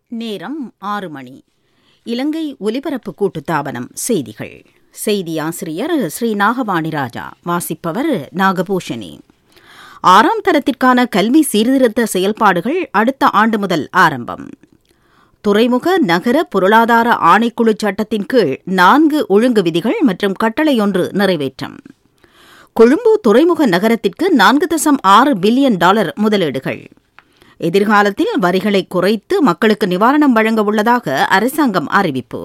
நேரம் ஆறு மணி இலங்கை ஒலிபரப்பு கூட்டுத்தாபனம் செய்திகள் செய்தி ஆசிரியர் ஸ்ரீ நாகவாணி ராஜா வாசிப்பவர் நாகபூஷணி ஆறாம் தரத்திற்கான கல்வி சீர்திருத்த செயல்பாடுகள் அடுத்த ஆண்டு முதல் ஆரம்பம் துறைமுக நகர பொருளாதார ஆணைக்குழு சட்டத்தின் கீழ் நான்கு ஒழுங்கு விதிகள் மற்றும் கட்டளையொன்று நிறைவேற்றம் கொழும்பு துறைமுக நகரத்திற்கு நான்கு தசம் ஆறு பில்லியன் டாலர் முதலீடுகள் எதிர்காலத்தில் வரிகளை குறைத்து மக்களுக்கு நிவாரணம் வழங்க உள்ளதாக அரசாங்கம் அறிவிப்பு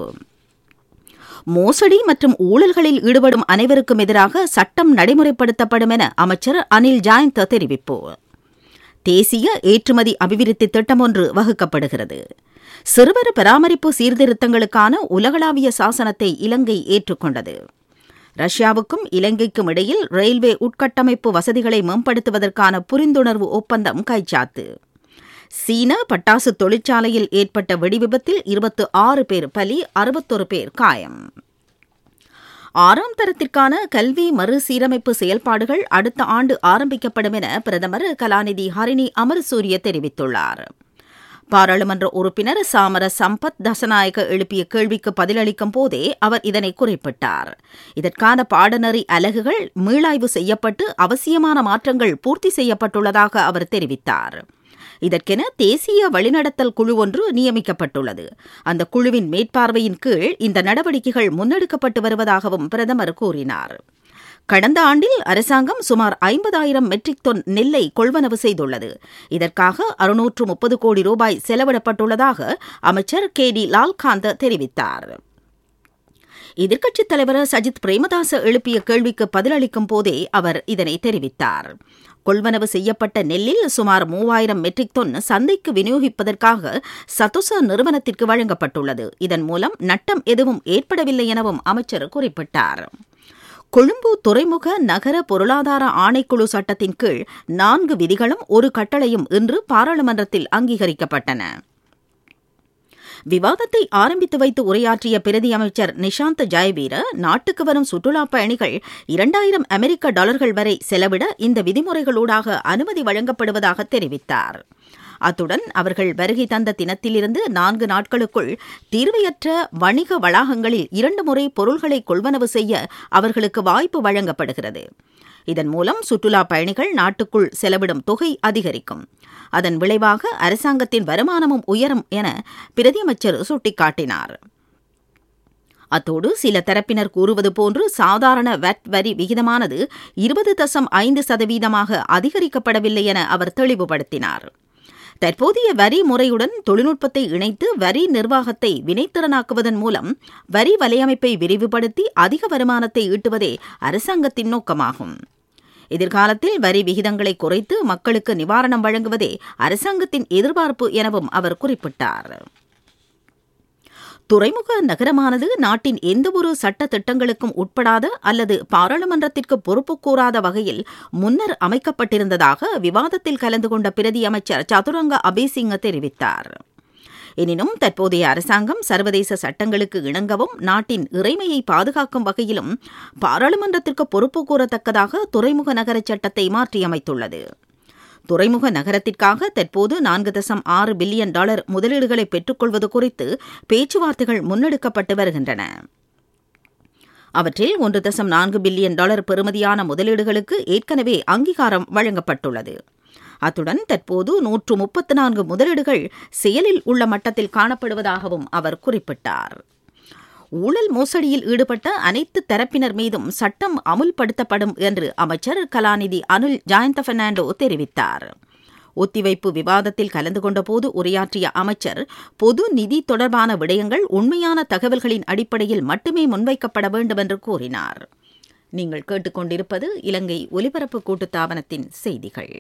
மோசடி மற்றும் ஊழல்களில் ஈடுபடும் அனைவருக்கும் எதிராக சட்டம் நடைமுறைப்படுத்தப்படும் என அமைச்சர் அனில் ஜாயந்த் தெரிவிப்பு தேசிய ஏற்றுமதி அபிவிருத்தி திட்டம் ஒன்று வகுக்கப்படுகிறது சிறுவர் பராமரிப்பு சீர்திருத்தங்களுக்கான உலகளாவிய சாசனத்தை இலங்கை ஏற்றுக்கொண்டது ரஷ்யாவுக்கும் இலங்கைக்கும் இடையில் ரயில்வே உட்கட்டமைப்பு வசதிகளை மேம்படுத்துவதற்கான புரிந்துணர்வு ஒப்பந்தம் கைச்சாத்து சீன பட்டாசு தொழிற்சாலையில் ஏற்பட்ட வெடிவிபத்தில் இருபத்து ஆறு பேர் பலி அறுபத்தொரு பேர் காயம் ஆறாம் தரத்திற்கான கல்வி மறுசீரமைப்பு செயல்பாடுகள் அடுத்த ஆண்டு ஆரம்பிக்கப்படும் என பிரதமர் கலாநிதி ஹரிணி அமரசூரிய தெரிவித்துள்ளார் பாராளுமன்ற உறுப்பினர் சாமர சம்பத் தசநாயக எழுப்பிய கேள்விக்கு பதிலளிக்கும் போதே அவர் இதனை குறிப்பிட்டார் இதற்கான பாடநெறி அலகுகள் மீளாய்வு செய்யப்பட்டு அவசியமான மாற்றங்கள் பூர்த்தி செய்யப்பட்டுள்ளதாக அவர் தெரிவித்தார் இதற்கென தேசிய வழிநடத்தல் குழு ஒன்று நியமிக்கப்பட்டுள்ளது அந்த குழுவின் மேற்பார்வையின் கீழ் இந்த நடவடிக்கைகள் முன்னெடுக்கப்பட்டு வருவதாகவும் பிரதமர் கூறினார் கடந்த ஆண்டில் அரசாங்கம் சுமார் ஐம்பதாயிரம் மெட்ரிக் டன் நெல்லை கொள்வனவு செய்துள்ளது இதற்காக அறுநூற்று முப்பது கோடி ரூபாய் செலவிடப்பட்டுள்ளதாக அமைச்சர் கே டி லால்காந்த் தெரிவித்தார் எதிர்க்கட்சித் தலைவர் சஜித் பிரேமதாச எழுப்பிய கேள்விக்கு பதிலளிக்கும் போதே அவர் இதனை தெரிவித்தார் கொள்வனவு செய்யப்பட்ட நெல்லில் சுமார் மூவாயிரம் மெட்ரிக் டன் சந்தைக்கு விநியோகிப்பதற்காக சதோச நிறுவனத்திற்கு வழங்கப்பட்டுள்ளது இதன் மூலம் நட்டம் எதுவும் ஏற்படவில்லை எனவும் அமைச்சர் குறிப்பிட்டார் கொழும்பு துறைமுக நகர பொருளாதார ஆணைக்குழு சட்டத்தின் கீழ் நான்கு விதிகளும் ஒரு கட்டளையும் இன்று பாராளுமன்றத்தில் அங்கீகரிக்கப்பட்டன விவாதத்தை ஆரம்பித்து வைத்து உரையாற்றிய பிரதி அமைச்சர் நிஷாந்த் ஜெயவீர நாட்டுக்கு வரும் சுற்றுலாப் பயணிகள் இரண்டாயிரம் அமெரிக்க டாலர்கள் வரை செலவிட இந்த விதிமுறைகளூடாக அனுமதி வழங்கப்படுவதாக தெரிவித்தார் அத்துடன் அவர்கள் வருகை தந்த தினத்திலிருந்து நான்கு நாட்களுக்குள் தீர்வையற்ற வணிக வளாகங்களில் இரண்டு முறை பொருள்களை கொள்வனவு செய்ய அவர்களுக்கு வாய்ப்பு வழங்கப்படுகிறது இதன் மூலம் சுற்றுலா பயணிகள் நாட்டுக்குள் செலவிடும் தொகை அதிகரிக்கும் அதன் விளைவாக அரசாங்கத்தின் வருமானமும் உயரும் என பிரதியமைச்சர் சுட்டிக்காட்டினார் அத்தோடு சில தரப்பினர் கூறுவது போன்று சாதாரண வட் வரி விகிதமானது இருபது தசம் ஐந்து சதவீதமாக அதிகரிக்கப்படவில்லை என அவர் தெளிவுபடுத்தினார் தற்போதைய வரி முறையுடன் தொழில்நுட்பத்தை இணைத்து வரி நிர்வாகத்தை வினைத்திறனாக்குவதன் மூலம் வரி வலையமைப்பை விரிவுபடுத்தி அதிக வருமானத்தை ஈட்டுவதே அரசாங்கத்தின் நோக்கமாகும் எதிர்காலத்தில் வரி விகிதங்களை குறைத்து மக்களுக்கு நிவாரணம் வழங்குவதே அரசாங்கத்தின் எதிர்பார்ப்பு எனவும் அவர் குறிப்பிட்டார் துறைமுக நகரமானது நாட்டின் எந்தவொரு சட்ட திட்டங்களுக்கும் உட்படாத அல்லது பாராளுமன்றத்திற்கு பொறுப்பு கூறாத வகையில் முன்னர் அமைக்கப்பட்டிருந்ததாக விவாதத்தில் கலந்து கொண்ட பிரதி அமைச்சர் சதுரங்க அபேசிங்க தெரிவித்தார் எனினும் தற்போதைய அரசாங்கம் சர்வதேச சட்டங்களுக்கு இணங்கவும் நாட்டின் இறைமையை பாதுகாக்கும் வகையிலும் பாராளுமன்றத்திற்கு பொறுப்பு கூறத்தக்கதாக துறைமுக நகர சட்டத்தை மாற்றியமைத்துள்ளது துறைமுக நகரத்திற்காக தற்போது நான்கு தசம் ஆறு பில்லியன் டாலர் முதலீடுகளை பெற்றுக்கொள்வது குறித்து பேச்சுவார்த்தைகள் முன்னெடுக்கப்பட்டு வருகின்றன அவற்றில் ஒன்று தசம் நான்கு பில்லியன் டாலர் பெறுமதியான முதலீடுகளுக்கு ஏற்கனவே அங்கீகாரம் வழங்கப்பட்டுள்ளது அத்துடன் தற்போது நூற்று முப்பத்து நான்கு முதலீடுகள் செயலில் உள்ள மட்டத்தில் காணப்படுவதாகவும் அவர் குறிப்பிட்டார் ஊழல் மோசடியில் ஈடுபட்ட அனைத்து தரப்பினர் மீதும் சட்டம் அமுல்படுத்தப்படும் என்று அமைச்சர் கலாநிதி அனுல் ஜாயந்த பெர்னாண்டோ தெரிவித்தார் ஒத்திவைப்பு விவாதத்தில் கலந்து கொண்டபோது உரையாற்றிய அமைச்சர் பொது நிதி தொடர்பான விடயங்கள் உண்மையான தகவல்களின் அடிப்படையில் மட்டுமே முன்வைக்கப்பட வேண்டும் என்று கூறினார் நீங்கள் கேட்டுக்கொண்டிருப்பது இலங்கை ஒலிபரப்பு கூட்டுத்தாபனத்தின் செய்திகள்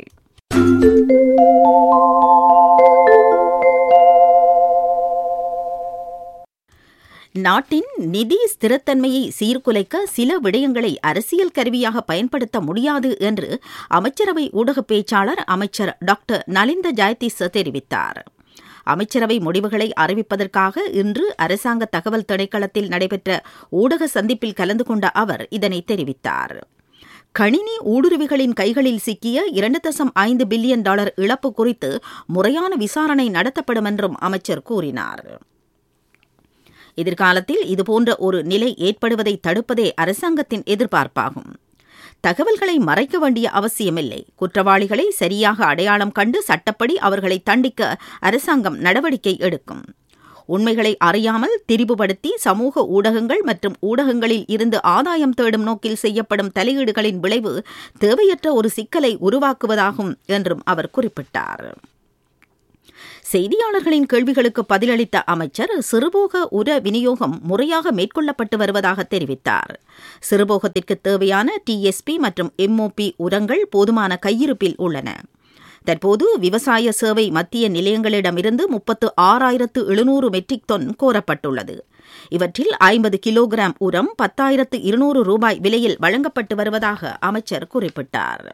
நாட்டின் நிதி ஸ்திரத்தன்மையை சீர்குலைக்க சில விடயங்களை அரசியல் கருவியாக பயன்படுத்த முடியாது என்று அமைச்சரவை ஊடக பேச்சாளர் அமைச்சர் டாக்டர் நலிந்த ஜெயதீஸ் தெரிவித்தார் அமைச்சரவை முடிவுகளை அறிவிப்பதற்காக இன்று அரசாங்க தகவல் திணைக்களத்தில் நடைபெற்ற ஊடக சந்திப்பில் கலந்து கொண்ட அவர் இதனை தெரிவித்தார் கணினி ஊடுருவிகளின் கைகளில் சிக்கிய இரண்டு தசம் ஐந்து பில்லியன் டாலர் இழப்பு குறித்து முறையான விசாரணை நடத்தப்படும் என்றும் அமைச்சர் கூறினார் எதிர்காலத்தில் இதுபோன்ற ஒரு நிலை ஏற்படுவதை தடுப்பதே அரசாங்கத்தின் எதிர்பார்ப்பாகும் தகவல்களை மறைக்க வேண்டிய அவசியமில்லை குற்றவாளிகளை சரியாக அடையாளம் கண்டு சட்டப்படி அவர்களை தண்டிக்க அரசாங்கம் நடவடிக்கை எடுக்கும் உண்மைகளை அறியாமல் திரிபுபடுத்தி சமூக ஊடகங்கள் மற்றும் ஊடகங்களில் இருந்து ஆதாயம் தேடும் நோக்கில் செய்யப்படும் தலையீடுகளின் விளைவு தேவையற்ற ஒரு சிக்கலை உருவாக்குவதாகும் என்றும் அவர் குறிப்பிட்டார் செய்தியாளர்களின் கேள்விகளுக்கு பதிலளித்த அமைச்சர் சிறுபோக உர விநியோகம் முறையாக மேற்கொள்ளப்பட்டு வருவதாக தெரிவித்தார் சிறுபோகத்திற்கு தேவையான டிஎஸ்பி மற்றும் எம்ஓபி உரங்கள் போதுமான கையிருப்பில் உள்ளன தற்போது விவசாய சேவை மத்திய நிலையங்களிடமிருந்து முப்பத்து ஆறாயிரத்து எழுநூறு மெட்ரிக் தொன் கோரப்பட்டுள்ளது இவற்றில் ஐம்பது கிலோகிராம் உரம் பத்தாயிரத்து இருநூறு ரூபாய் விலையில் வழங்கப்பட்டு வருவதாக அமைச்சர் குறிப்பிட்டார்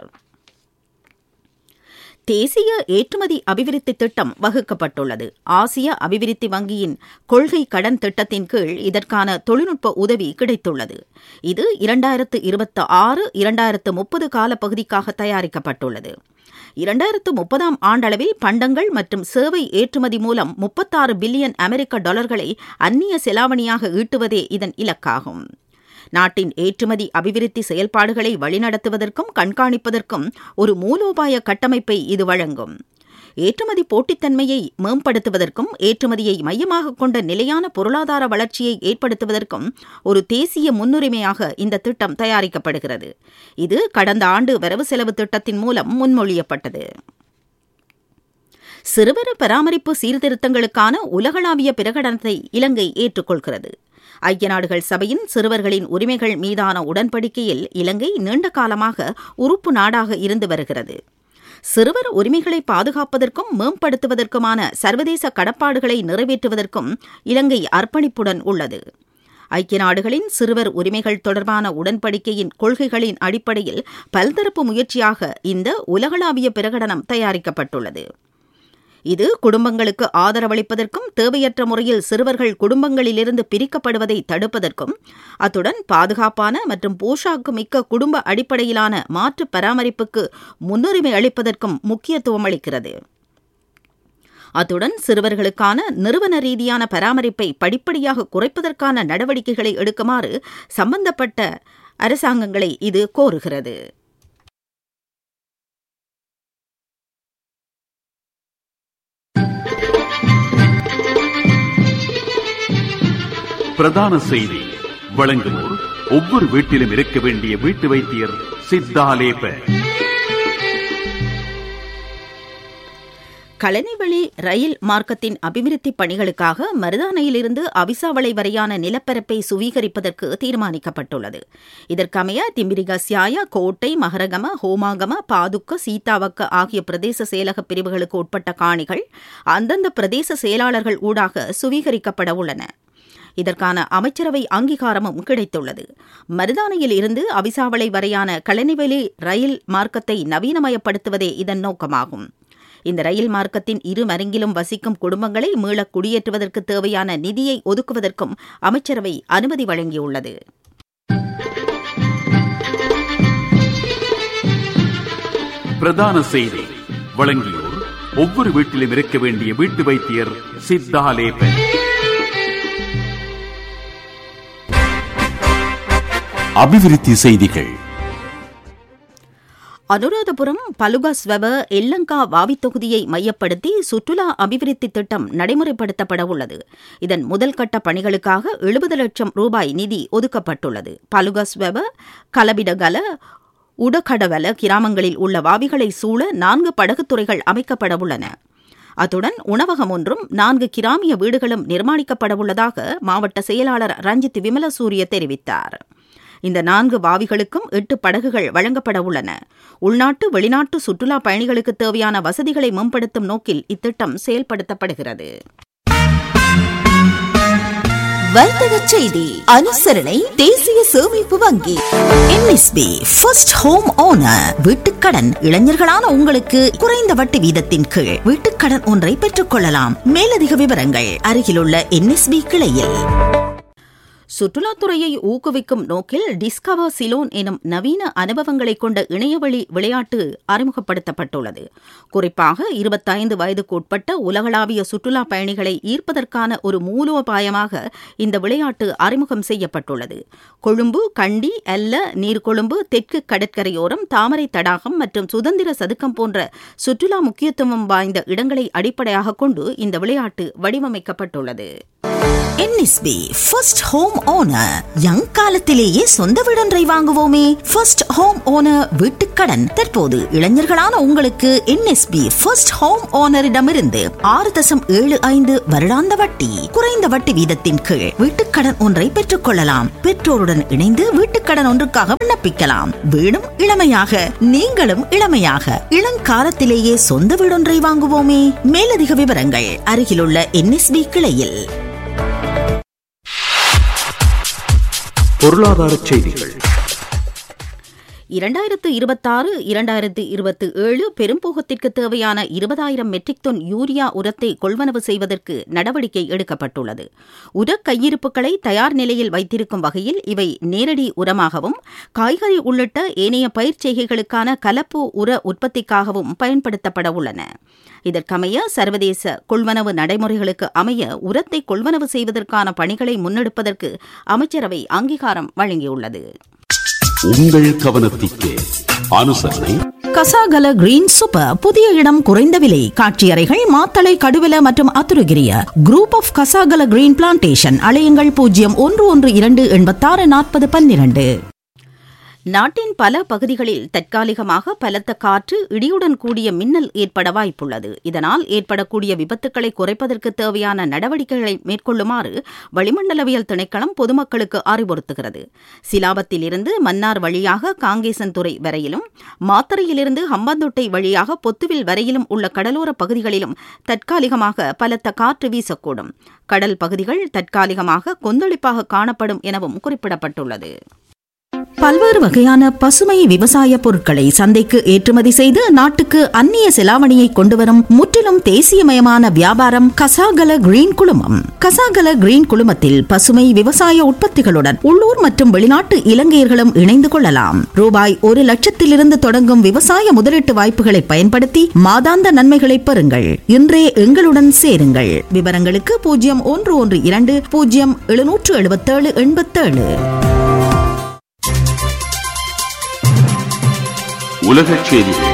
தேசிய ஏற்றுமதி அபிவிருத்தி திட்டம் வகுக்கப்பட்டுள்ளது ஆசிய அபிவிருத்தி வங்கியின் கொள்கை கடன் திட்டத்தின் கீழ் இதற்கான தொழில்நுட்ப உதவி கிடைத்துள்ளது இது இரண்டாயிரத்து இருபத்தி ஆறு இரண்டாயிரத்து முப்பது காலப்பகுதிக்காக தயாரிக்கப்பட்டுள்ளது இரண்டாயிரத்து முப்பதாம் ஆண்டளவில் பண்டங்கள் மற்றும் சேவை ஏற்றுமதி மூலம் முப்பத்தாறு பில்லியன் அமெரிக்க டாலர்களை அந்நிய செலாவணியாக ஈட்டுவதே இதன் இலக்காகும் நாட்டின் ஏற்றுமதி அபிவிருத்தி செயல்பாடுகளை வழிநடத்துவதற்கும் கண்காணிப்பதற்கும் ஒரு மூலோபாய கட்டமைப்பை இது வழங்கும் ஏற்றுமதி போட்டித்தன்மையை மேம்படுத்துவதற்கும் ஏற்றுமதியை மையமாக கொண்ட நிலையான பொருளாதார வளர்ச்சியை ஏற்படுத்துவதற்கும் ஒரு தேசிய முன்னுரிமையாக இந்த திட்டம் தயாரிக்கப்படுகிறது இது கடந்த ஆண்டு வரவு செலவு திட்டத்தின் மூலம் முன்மொழியப்பட்டது சிறுவர பராமரிப்பு சீர்திருத்தங்களுக்கான உலகளாவிய பிரகடனத்தை இலங்கை ஏற்றுக்கொள்கிறது ஐக்கிய நாடுகள் சபையின் சிறுவர்களின் உரிமைகள் மீதான உடன்படிக்கையில் இலங்கை நீண்ட காலமாக உறுப்பு நாடாக இருந்து வருகிறது சிறுவர் உரிமைகளை பாதுகாப்பதற்கும் மேம்படுத்துவதற்குமான சர்வதேச கடப்பாடுகளை நிறைவேற்றுவதற்கும் இலங்கை அர்ப்பணிப்புடன் உள்ளது ஐக்கிய நாடுகளின் சிறுவர் உரிமைகள் தொடர்பான உடன்படிக்கையின் கொள்கைகளின் அடிப்படையில் பல்தரப்பு முயற்சியாக இந்த உலகளாவிய பிரகடனம் தயாரிக்கப்பட்டுள்ளது இது குடும்பங்களுக்கு ஆதரவளிப்பதற்கும் தேவையற்ற முறையில் சிறுவர்கள் குடும்பங்களிலிருந்து பிரிக்கப்படுவதை தடுப்பதற்கும் அத்துடன் பாதுகாப்பான மற்றும் போஷாக்கு மிக்க குடும்ப அடிப்படையிலான மாற்று பராமரிப்புக்கு முன்னுரிமை அளிப்பதற்கும் முக்கியத்துவம் அளிக்கிறது அத்துடன் சிறுவர்களுக்கான நிறுவன ரீதியான பராமரிப்பை படிப்படியாக குறைப்பதற்கான நடவடிக்கைகளை எடுக்குமாறு சம்பந்தப்பட்ட அரசாங்கங்களை இது கோருகிறது பிரதான செய்தி வழங்குவோர் ஒவ்வொரு வீட்டிலும் இருக்க வேண்டிய வீட்டு வைத்தியர் சித்தாலேப களனிவெளி ரயில் மார்க்கத்தின் அபிவிருத்தி பணிகளுக்காக மருதானையிலிருந்து அவிசாவளை வரையான நிலப்பரப்பை சுவீகரிப்பதற்கு தீர்மானிக்கப்பட்டுள்ளது இதற்கமைய திம்பிரிகசியாய கோட்டை மகரகம ஹோமாகம பாதுக்க சீதாவக்க ஆகிய பிரதேச செயலக பிரிவுகளுக்கு உட்பட்ட காணிகள் அந்தந்த பிரதேச செயலாளர்கள் ஊடாக சுவீகரிக்கப்பட உள்ளன இதற்கான அமைச்சரவை அங்கீகாரமும் கிடைத்துள்ளது மருதானையில் இருந்து அவிசாவளை வரையான களனிவெளி ரயில் மார்க்கத்தை நவீனமயப்படுத்துவதே இதன் நோக்கமாகும் இந்த ரயில் மார்க்கத்தின் இரு மருங்கிலும் வசிக்கும் குடும்பங்களை மீள குடியேற்றுவதற்கு தேவையான நிதியை ஒதுக்குவதற்கும் அமைச்சரவை அனுமதி வழங்கியுள்ளது பிரதான செய்தி வழங்கியோர் ஒவ்வொரு வீட்டிலும் இருக்க வேண்டிய வீட்டு வைத்தியர் சித்தாலேப அபிவிருத்தி செய்திகள் அனுராதபுரம் பலுகாஸ்வெப எல்லங்கா வாவி தொகுதியை மையப்படுத்தி சுற்றுலா அபிவிருத்தி திட்டம் நடைமுறைப்படுத்தப்பட உள்ளது இதன் முதல் கட்ட பணிகளுக்காக எழுபது லட்சம் ரூபாய் நிதி ஒதுக்கப்பட்டுள்ளது பலுகாஸ்வெப கலபிடகல உடகடவல கிராமங்களில் உள்ள வாவிகளை சூழ நான்கு படகுத்துறைகள் அமைக்கப்பட உள்ளன அத்துடன் உணவகம் ஒன்றும் நான்கு கிராமிய வீடுகளும் நிர்மாணிக்கப்பட உள்ளதாக மாவட்ட செயலாளர் ரஞ்சித் விமலசூரிய தெரிவித்தார் இந்த நான்கு வாவிகளுக்கும் எட்டு படகுகள் வழங்கப்பட உள்ளன உள்நாட்டு வெளிநாட்டு சுற்றுலா பயணிகளுக்கு தேவையான வசதிகளை மேம்படுத்தும் நோக்கில் இத்திட்டம் செயல்படுத்தப்படுகிறது வர்த்தக செய்தி அனுசரணை தேசிய சேமிப்பு வங்கி என்எஸ்பி ஃபர்ஸ்ட் ஹோம் ஓனர் வீட்டுக்கடன் இளைஞர்களான உங்களுக்கு குறைந்த வட்டி வீதத்தின் கீழ் வீட்டுக்கடன் ஒன்றை பெற்றுக் கொள்ளலாம் மேலதிக விவரங்கள் அருகிலுள்ள என்எஸ்பி கிளையில் சுற்றுலாத்துறையை ஊக்குவிக்கும் நோக்கில் டிஸ்கவர் சிலோன் எனும் நவீன அனுபவங்களை கொண்ட இணையவழி விளையாட்டு அறிமுகப்படுத்தப்பட்டுள்ளது குறிப்பாக இருபத்தைந்து வயதுக்கு உலகளாவிய சுற்றுலா பயணிகளை ஈர்ப்பதற்கான ஒரு மூலோபாயமாக இந்த விளையாட்டு அறிமுகம் செய்யப்பட்டுள்ளது கொழும்பு கண்டி அல்ல நீர்கொழும்பு தெற்கு கடற்கரையோரம் தாமரை தடாகம் மற்றும் சுதந்திர சதுக்கம் போன்ற சுற்றுலா முக்கியத்துவம் வாய்ந்த இடங்களை அடிப்படையாக கொண்டு இந்த விளையாட்டு வடிவமைக்கப்பட்டுள்ளது NSB first home owner young காலத்திலேயே சொந்த வீடொன்றை வாங்குவோமே ஃபர்ஸ்ட் ஹோம் ஓனர் வீட்டுக்கடன் தற்போது இளைஞர்களான உங்களுக்கு என்எஸ்பி ஃபர்ஸ்ட் ஹோம் ஓனரிடமிருந்து ஆறு தசம் ஏழு ஐந்து வருடாந்த வட்டி குறைந்த வட்டி வீதத்தின் கீழ் வீட்டுக்கடன் ஒன்றை பெற்றுக் கொள்ளலாம் பெற்றோருடன் இணைந்து வீட்டுக்கடன் ஒன்றுக்காக விண்ணப்பிக்கலாம் வீடும் இளமையாக நீங்களும் இளமையாக இளங்காலத்திலேயே சொந்த வீடொன்றை வாங்குவோமே மேலதிக விவரங்கள் அருகிலுள்ள என்எஸ்பி கிளையில் பொருளாதார செய்திகள் இரண்டாயிரத்து இருபத்தாறு இரண்டாயிரத்து இருபத்தி ஏழு பெரும்போகத்திற்கு தேவையான இருபதாயிரம் மெட்ரிக் டன் யூரியா உரத்தை கொள்வனவு செய்வதற்கு நடவடிக்கை எடுக்கப்பட்டுள்ளது உர கையிருப்புகளை தயார் நிலையில் வைத்திருக்கும் வகையில் இவை நேரடி உரமாகவும் காய்கறி உள்ளிட்ட ஏனைய பயிர் செய்கைகளுக்கான கலப்பு உர உற்பத்திக்காகவும் பயன்படுத்தப்பட உள்ளன இதற்கமைய சர்வதேச கொள்வனவு நடைமுறைகளுக்கு அமைய உரத்தை கொள்வனவு செய்வதற்கான பணிகளை முன்னெடுப்பதற்கு அமைச்சரவை அங்கீகாரம் வழங்கியுள்ளது உங்கள் கவனத்திற்கு அனுசரணை கசாகல கிரீன் சூப்பர் புதிய இடம் குறைந்த விலை காட்சியறைகள் மாத்தளை கடுவல மற்றும் Athurugiriya group of Kasagala green plantation அலையுங்கள் பூஜ்ஜியம் ஒன்று ஒன்று இரண்டு எண்பத்தாறு நாற்பது பன்னிரண்டு நாட்டின் பல பகுதிகளில் தற்காலிகமாக பலத்த காற்று இடியுடன் கூடிய மின்னல் ஏற்பட வாய்ப்புள்ளது இதனால் ஏற்படக்கூடிய விபத்துக்களை குறைப்பதற்கு தேவையான நடவடிக்கைகளை மேற்கொள்ளுமாறு வளிமண்டலவியல் திணைக்களம் பொதுமக்களுக்கு அறிவுறுத்துகிறது சிலாபத்திலிருந்து மன்னார் வழியாக காங்கேசன்துறை வரையிலும் மாத்தறையிலிருந்து ஹம்பந்தொட்டை வழியாக பொத்துவில் வரையிலும் உள்ள கடலோர பகுதிகளிலும் தற்காலிகமாக பலத்த காற்று வீசக்கூடும் கடல் பகுதிகள் தற்காலிகமாக கொந்தளிப்பாக காணப்படும் எனவும் குறிப்பிடப்பட்டுள்ளது பல்வேறு வகையான பசுமை விவசாய பொருட்களை சந்தைக்கு ஏற்றுமதி செய்து நாட்டுக்கு அந்நிய செலாவணியை கொண்டுவரும் முற்றிலும் தேசியமயமான வியாபாரம் கசாகல கிரீன் குழுமம் கசாகல கிரீன் குழுமத்தில் பசுமை விவசாய உற்பத்திகளுடன் உள்ளூர் மற்றும் வெளிநாட்டு இலங்கையர்களும் இணைந்து கொள்ளலாம் ரூபாய் ஒரு லட்சத்திலிருந்து தொடங்கும் விவசாய முதலீட்டு வாய்ப்புகளை பயன்படுத்தி மாதாந்த நன்மைகளை பெறுங்கள் இன்றே எங்களுடன் சேருங்கள் விவரங்களுக்கு பூஜ்ஜியம் ஒன்று ஒன்று இரண்டு பூஜ்ஜியம் எழுநூற்று எழுபத்தேழு எண்பத்தேழு உலகச் செய்திகள்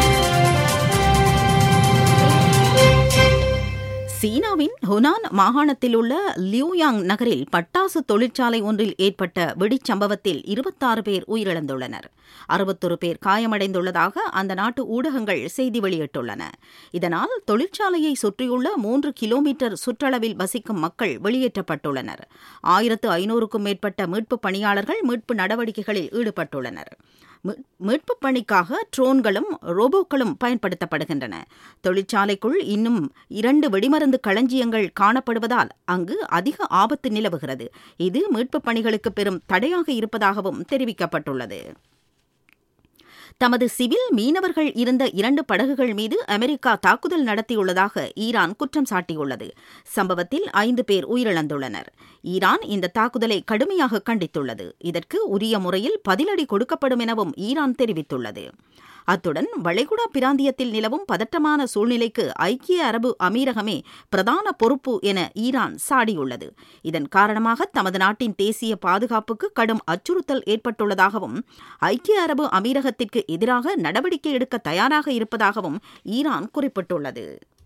சீனாவின் ஹுனான் மாகாணத்தில் உள்ள லியூயாங் நகரில் பட்டாசு தொழிற்சாலை ஒன்றில் ஏற்பட்ட வெடிச்சம்பவத்தில் இருபத்தாறு பேர் உயிரிழந்துள்ளனர் அறுபத்தொரு பேர் காயமடைந்துள்ளதாக அந்த நாட்டு ஊடகங்கள் செய்தி வெளியிட்டுள்ளன இதனால் தொழிற்சாலையை சுற்றியுள்ள மூன்று கிலோமீட்டர் சுற்றளவில் வசிக்கும் மக்கள் வெளியேற்றப்பட்டுள்ளனர் ஆயிரத்து ஐநூறுக்கும் மேற்பட்ட மீட்புப் பணியாளர்கள் மீட்பு நடவடிக்கைகளில் ஈடுபட்டுள்ளனர் மீ- மீட்புப் பணிக்காக ட்ரோன்களும் ரோபோக்களும் பயன்படுத்தப்படுகின்றன தொழிற்சாலைக்குள் இன்னும் இரண்டு வெடிமருந்து களஞ்சியங்கள் காணப்படுவதால் அங்கு அதிக ஆபத்து நிலவுகிறது இது மீட்புப் பணிகளுக்கு பெரும் தடையாக இருப்பதாகவும் தெரிவிக்கப்பட்டுள்ளது தமது சிவில் மீனவர்கள் இருந்த இரண்டு படகுகள் மீது அமெரிக்கா தாக்குதல் நடத்தியுள்ளதாக ஈரான் குற்றம் சாட்டியுள்ளது சம்பவத்தில் ஐந்து பேர் உயிரிழந்துள்ளனர் ஈரான் இந்த தாக்குதலை கடுமையாக கண்டித்துள்ளது இதற்கு உரிய முறையில் பதிலடி கொடுக்கப்படும் எனவும் ஈரான் தெரிவித்துள்ளது அத்துடன் வளைகுடா பிராந்தியத்தில் நிலவும் பதட்டமான சூழ்நிலைக்கு ஐக்கிய அரபு அமீரகமே பிரதான பொறுப்பு என ஈரான் சாடியுள்ளது இதன் காரணமாக தமது நாட்டின் தேசிய பாதுகாப்புக்கு கடும் அச்சுறுத்தல் ஏற்பட்டுள்ளதாகவும் ஐக்கிய அரபு அமீரகத்திற்கு எதிராக நடவடிக்கை எடுக்க தயாராக இருப்பதாகவும் ஈரான் குறிப்பிட்டுள்ளது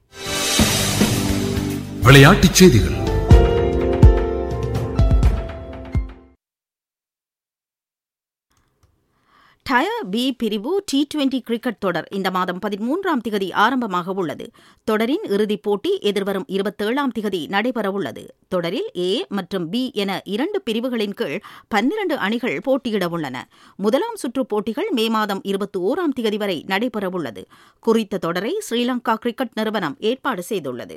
விளையாட்டுச் செய்திகள் டயர் பி பிரிவு டி டுவெண்டி கிரிக்கெட் தொடர் இந்த மாதம் பதிமூன்றாம் திகதி ஆரம்பமாக உள்ளது தொடரின் இறுதிப் போட்டி எதிர்வரும் இருபத்தேழாம் திகதி நடைபெறவுள்ளது தொடரில் ஏ மற்றும் பி என இரண்டு பிரிவுகளின் கீழ் பன்னிரண்டு அணிகள் போட்டியிட உள்ளன முதலாம் சுற்று போட்டிகள் மே மாதம் இருபத்தி ஓராம் திகதி வரை நடைபெறவுள்ளது குறித்த தொடரை ஸ்ரீலங்கா கிரிக்கெட் நிறுவனம் ஏற்பாடு செய்துள்ளது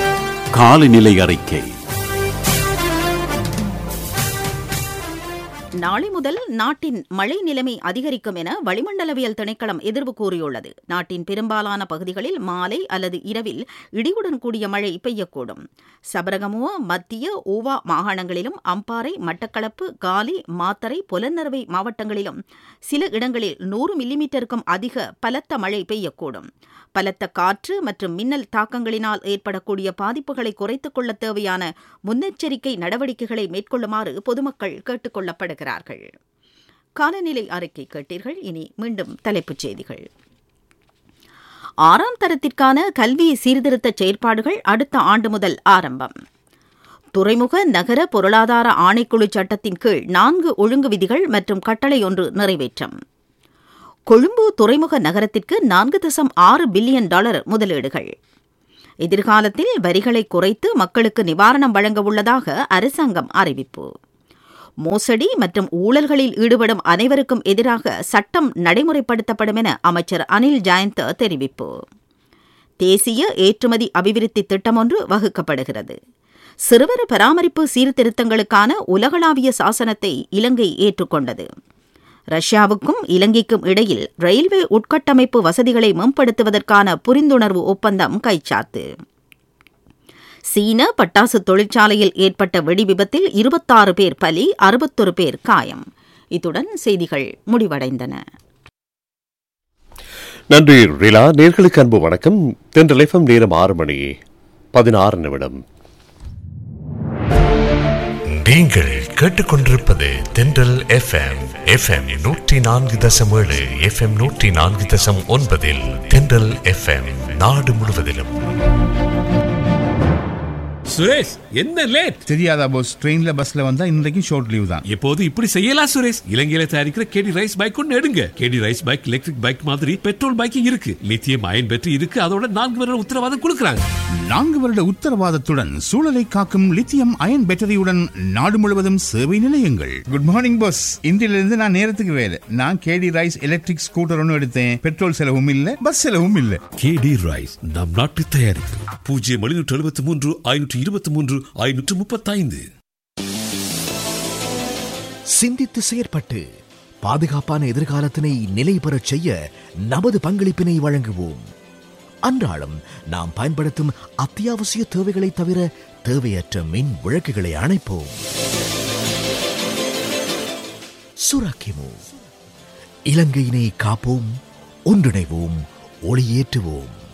காலநிலை அறிக்கை நாளை முதல் நாட்டின் மழை நிலைமை அதிகரிக்கும் என வளிமண்டலவியல் திணைக்களம் எதிர்வு கூறியுள்ளது நாட்டின் பெரும்பாலான பகுதிகளில் மாலை அல்லது இரவில் இடியுடன் கூடிய மழை பெய்யக்கூடும் சபரகமுவ மத்திய ஓவா மாகாணங்களிலும் அம்பாறை மட்டக்களப்பு காலி மாத்தறை புலனறுவை மாவட்டங்களிலும் சில இடங்களில் நூறு மில்லிமீட்டருக்கும் அதிக பலத்த மழை பெய்யக்கூடும் பலத்த காற்று மற்றும் மின்னல் தாக்கங்களினால் ஏற்படக்கூடிய பாதிப்புகளை குறைத்துக் கொள்ள தேவையான முன்னெச்சரிக்கை நடவடிக்கைகளை மேற்கொள்ளுமாறு பொதுமக்கள் கேட்டுக் கொள்ளப்படுகிறார்கள் காலநிலை அறிக்கை கேட்டீர்கள் இனி மீண்டும் தலைப்புச் செய்திகள் ஆறாம் தரத்திற்கான கல்வி சீர்திருத்த செயற்பாடுகள் அடுத்த ஆண்டு முதல் ஆரம்பம் துறைமுக நகர பொருளாதார ஆணைக்குழு சட்டத்தின் கீழ் நான்கு ஒழுங்கு விதிகள் மற்றும் கட்டளை ஒன்று நிறைவேற்றம் கொழும்பு துறைமுக நகரத்திற்கு நான்கு தசம் ஆறு பில்லியன் டாலர் முதலீடுகள் எதிர்காலத்தில் வரிகளை குறைத்து மக்களுக்கு நிவாரணம் வழங்க உள்ளதாக அரசாங்கம் அறிவிப்பு மோசடி மற்றும் ஊழல்களில் ஈடுபடும் அனைவருக்கும் எதிராக சட்டம் நடைமுறைப்படுத்தப்படும் என அமைச்சர் அனில் ஜயந்த தெரிவிப்பு தேசிய ஏற்றுமதி அபிவிருத்தி திட்டம் ஒன்று வகுக்கப்படுகிறது சிறுவர் பராமரிப்பு சீர்திருத்தங்களுக்கான உலகளாவிய சாசனத்தை இலங்கை ஏற்றுக்கொண்டது ரஷ்யாவுக்கும் இலங்கைக்கும் இடையில் ரயில்வே உட்கட்டமைப்பு வசதிகளை மேம்படுத்துவதற்கான புரிந்துணர்வு ஒப்பந்தம் கைச்சாத்து சீன பட்டாசு தொழிற்சாலையில் ஏற்பட்ட வெடிவிபத்தில் இருபத்தாறு பேர் பலி அறுபத்தொரு பேர் காயம் இத்துடன் செய்திகள் முடிவடைந்தன நன்றி ரிலா நேர்களுக்கு அன்பு வணக்கம் தென்றல் எஃப்எம் நேரம் ஆறு மணி பதினாறு நிமிடம் நீங்கள் கேட்டுக்கொண்டிருப்பது தென்றல் எஃப்எம் எஃப்எம் நூற்றி நான்கு தசம் ஏழு எஃப்எம் நூற்றி நான்கு தசம் ஒன்பதில் தென்றல் எஃப்எம் நாடு முழுவதிலும் சுரேஷ் என்ன லேட் தெரியாதா போஸ் ட்ரெயின்ல பஸ்ல வந்தா இன்றைக்கும் ஷார்ட் லீவ் தான் எப்போது இப்படி செய்யலாம் சுரேஷ் இலங்கையில தயாரிக்கிற கேடி ரைஸ் பைக் ஒன்று எடுங்க K D rise bike electric bike மாதிரி பெட்ரோல் பைக்கும் இருக்கு லித்தியம் அயன் பேட்டரி இருக்கு அதோட நான்கு வருட உத்தரவாதம் கொடுக்கறாங்க நான்கு வருட உத்தரவாதத்துடன் சூழலை காக்கும் லித்தியம் அயன் பேட்டரியுடன் நாடு முழுவதும் சேவை நிலையங்கள் குட் மார்னிங் பாஸ் இன்றிலிருந்து நான் நேரத்துக்கு வேலை நான் கேடி ரைஸ் எலக்ட்ரிக் ஸ்கூட்டர் ஒன்று எடுத்தேன் பெட்ரோல் செலவும் இல்ல பஸ் செலவும் இல்ல கேடி ரைஸ் நம் நாட்டு தயாரிப்பு பூஜ்ஜியம் எழுநூற்று எழுபத்தி மூன்று ஐநூற்று இருபத்தி மூன்று ஐநூற்று முப்பத்தைந்து சிந்தித்து செயற்பட்டு பாதுகாப்பான எதிர்காலத்தினை நிலை பெறச் செய்ய நமது பங்களிப்பினை வழங்குவோம் அன்றாடம் நாம் பயன்படுத்தும் அத்தியாவசிய தேவைகளை தவிர தேவையற்ற மின் விளக்குகளை அணைப்போம் சுராக்கிமு இலங்கையினை காப்போம் ஒன்றிணைவோம் ஒளியேற்றுவோம்